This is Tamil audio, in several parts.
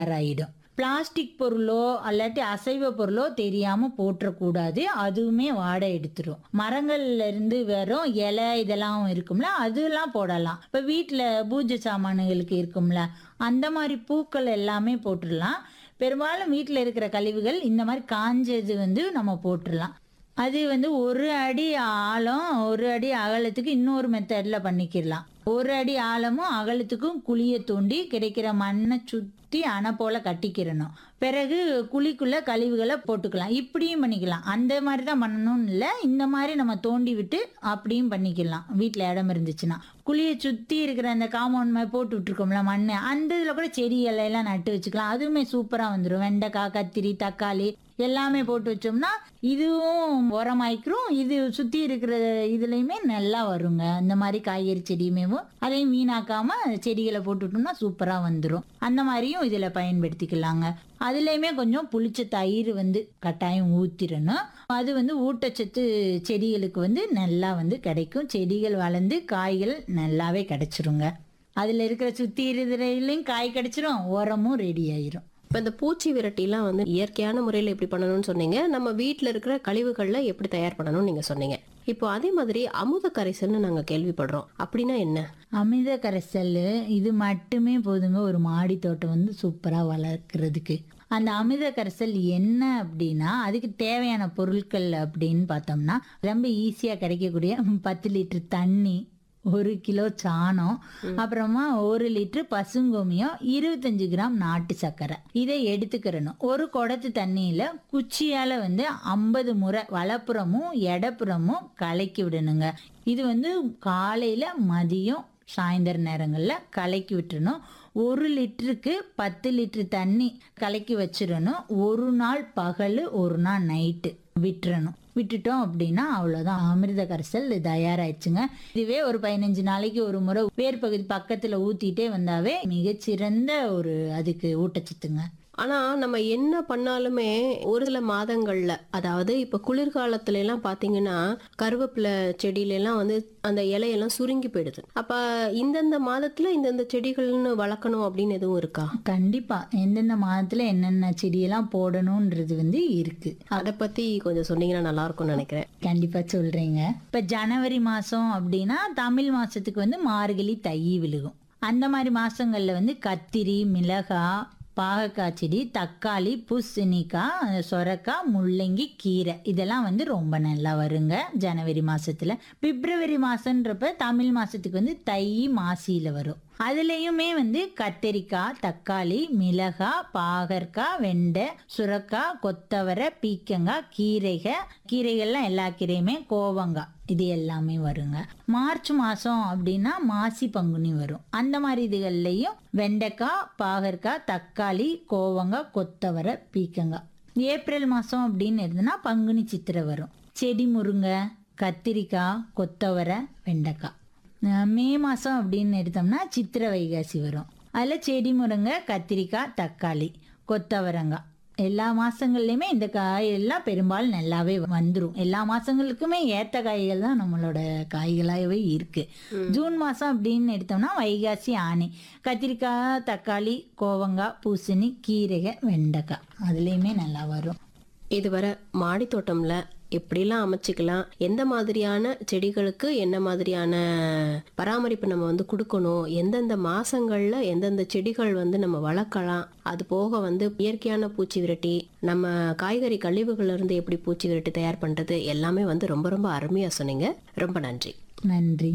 ஆயிடும் பிளாஸ்டிக் பொருளோ அல்லாட்டி அசைவ பொருளோ தெரியாம போட்டுறக்கூடாது அதுவுமே வாடை எடுத்துரும் மரங்கள்ல இருந்து வெறும் இலை இதெல்லாம் இருக்கும்ல அதெல்லாம் போடலாம் இப்ப வீட்டுல பூஜை சாமான்களுக்கு இருக்கும்ல அந்த மாதிரி பூக்கள் எல்லாமே போட்டுடலாம் பெரும்பாலும் வீட்டில் இருக்கிற கழிவுகள் இந்த மாதிரி காஞ்சது வந்து நம்ம போட்டுடலாம் அது வந்து ஒரு அடி ஆழம் ஒரு அடி அகலத்துக்கு இன்னொரு மெத்தட்ல பண்ணிக்கிடலாம் ஒரு அடி ஆழமும் அகலத்துக்கும் குழியை தோண்டி கிடைக்கிற மண்ணை சுத்தி அணை போல கட்டிக்கிறணும் பிறகு குழிக்குள்ள கழிவுகளை போட்டுக்கலாம் இப்படியும் பண்ணிக்கலாம் அந்த மாதிரி தான் பண்ணணும்னு இல்லை இந்த மாதிரி நம்ம தோண்டி விட்டு அப்படியும் பண்ணிக்கலாம் வீட்டில் இடம் இருந்துச்சுன்னா குழியை சுற்றி இருக்கிற அந்த காம்பவுண்ட் மாதிரி போட்டு விட்டுருக்கோம்ல மண் அந்த இதில் கூட செடி இலையெல்லாம் நட்டு வச்சுக்கலாம் அதுவுமே சூப்பராக வந்துடும் வெண்டைக்காய் கத்திரி தக்காளி எல்லாமே போட்டு வச்சோம்னா இதுவும் உரமாய்க்கிறோம் இது சுற்றி இருக்கிற இதுலேயுமே நல்லா வருங்க இந்த மாதிரி காய்கறி செடியுமே அதையும் வீணாக்காம செடிகளை போட்டுட்டோம்னா சூப்பராக வந்துடும் அந்த மாதிரியும் இதில் பயன்படுத்திக்கலாங்க அதுலேயுமே கொஞ்சம் புளிச்ச தயிர் வந்து கட்டாயம் ஊற்றிடணும் அது வந்து ஊட்டச்சத்து செடிகளுக்கு வந்து நல்லா வந்து கிடைக்கும் செடிகள் வளர்ந்து காய்கள் நல்லாவே கிடைச்சிருங்க அதில் இருக்கிற சுற்றி இருக்கிறதுலையும் காய் கிடைச்சிரும் உரமும் ரெடி ஆயிரும் இப்போ இந்த பூச்சி விரட்டிலாம் வந்து இயற்கையான முறையில் எப்படி பண்ணணும்னு சொன்னீங்க நம்ம வீட்டில் இருக்கிற கழிவுகள்ல எப்படி தயார் பண்ணணும்னு நீங்க சொன்னீங்க இப்போ அதே மாதிரி அமுத கரைசல்னு நாங்க கேள்விப்படுறோம் அப்படின்னா என்ன அமிர்த கரைசல் இது மட்டுமே போதுங்க ஒரு மாடி தோட்டம் வந்து சூப்பராக வளர்க்குறதுக்கு அந்த அமிர்த கரைசல் என்ன அப்படின்னா அதுக்கு தேவையான பொருட்கள் அப்படின்னு பார்த்தோம்னா ரொம்ப ஈஸியாக கிடைக்கக்கூடிய பத்து லிட்டர் தண்ணி ஒரு கிலோ சாணம் அப்புறமா ஒரு லிட்டர் பசுங்கோமியம் இருபத்தஞ்சு கிராம் நாட்டு சர்க்கரை இதை எடுத்துக்கிறணும் ஒரு குடத்து தண்ணியில குச்சியால வந்து ஐம்பது முறை வலப்புறமும் இடப்புறமும் கலக்கி விடணுங்க இது வந்து காலையில மதியம் சாயந்தர நேரங்களில் கலக்கி விட்டுறணும் ஒரு லிட்டருக்கு பத்து லிட்டர் தண்ணி கலக்கி வச்சிடணும் ஒரு நாள் பகல் ஒரு நாள் நைட்டு விட்டுறணும் விட்டுட்டோம் அப்படின்னா அவ்வளோதான் அமிர்த கரைசல் தயாராயிடுச்சுங்க இதுவே ஒரு பதினஞ்சு நாளைக்கு ஒரு முறை வேர் பகுதி பக்கத்தில் ஊற்றிட்டே வந்தாவே மிகச்சிறந்த ஒரு அதுக்கு ஊட்டச்சத்துங்க ஆனா நம்ம என்ன பண்ணாலுமே ஒரு சில மாதங்கள்ல அதாவது இப்ப குளிர்காலத்துல எல்லாம் பாத்தீங்கன்னா கருவேப்பிலை செடியில எல்லாம் வந்து அந்த இலையெல்லாம் சுருங்கி போயிடுது அப்ப இந்தந்த மாதத்துல இந்தந்த செடிகள்னு வளர்க்கணும் அப்படின்னு எதுவும் இருக்கா கண்டிப்பா எந்தெந்த மாதத்துல என்னென்ன செடியெல்லாம் போடணுன்றது வந்து இருக்கு அதை பத்தி கொஞ்சம் சொன்னீங்கன்னா நல்லா இருக்கும்னு நினைக்கிறேன் கண்டிப்பா சொல்றேங்க இப்ப ஜனவரி மாசம் அப்படின்னா தமிழ் மாசத்துக்கு வந்து மார்கழி தை விழுகும் அந்த மாதிரி மாசங்கள்ல வந்து கத்திரி மிளகாய் பாகக்காய் செடி தக்காளி பூசணிக்காய் சொரக்காய் முள்ளங்கி கீரை இதெல்லாம் வந்து ரொம்ப நல்லா வருங்க ஜனவரி மாசத்துல பிப்ரவரி மாசன்றப்ப தமிழ் மாசத்துக்கு வந்து தை மாசியில வரும் அதுலேயுமே வந்து கத்தரிக்காய் தக்காளி மிளகாய் பாகற்காய் வெண்டை சுரக்காய் கொத்தவரை பீக்கங்காய் கீரைகள் கீரைகள்லாம் எல்லா கீரையுமே கோவங்காய் இது எல்லாமே வருங்க மார்ச் மாதம் அப்படின்னா மாசி பங்குனி வரும் அந்த மாதிரி இதுகள்லையும் வெண்டைக்காய் பாகற்காய் தக்காளி கோவங்காய் கொத்தவரை பீக்கங்காய் ஏப்ரல் மாதம் அப்படின்னு இருந்ததுன்னா பங்குனி சித்திரை வரும் செடி முருங்கை கத்திரிக்காய் கொத்தவரை வெண்டைக்காய் அஹ் மே மாதம் அப்படின்னு எடுத்தோம்னா சித்திரை வைகாசி வரும் அதில் செடி முருங்கை கத்திரிக்காய் தக்காளி கொத்தவரங்காய் எல்லா மாதங்கள்லையுமே இந்த காய் எல்லாம் பெரும்பாலும் நல்லாவே வந்துடும் எல்லா மாதங்களுக்குமே ஏற்ற காய்கள் தான் நம்மளோட காய்களாகவே இருக்கு ஜூன் மாதம் அப்படின்னு எடுத்தோம்னா வைகாசி ஆணி கத்திரிக்காய் தக்காளி கோவங்காய் பூசணி கீரைகள் வெண்டைக்காய் அதுலேயுமே நல்லா வரும் இதுவரை மாடி தோட்டம்ல எப்படிலாம் அமைச்சிக்கலாம் எந்த மாதிரியான செடிகளுக்கு என்ன மாதிரியான பராமரிப்பு நம்ம வந்து கொடுக்கணும் எந்தெந்த மாசங்கள்ல எந்தெந்த செடிகள் வந்து நம்ம வளர்க்கலாம் அது போக வந்து இயற்கையான பூச்சி விரட்டி நம்ம காய்கறி கழிவுகள்ல இருந்து எப்படி பூச்சி விரட்டி தயார் பண்றது எல்லாமே வந்து ரொம்ப ரொம்ப அருமையா சொன்னீங்க ரொம்ப நன்றி நன்றி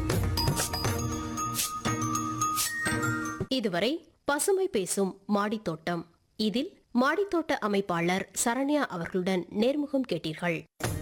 இதுவரை பசுமை பேசும் மாடித்தோட்டம் இதில் மாடித்தோட்ட அமைப்பாளர் சரண்யா அவர்களுடன் நேர்முகம் கேட்டீர்கள்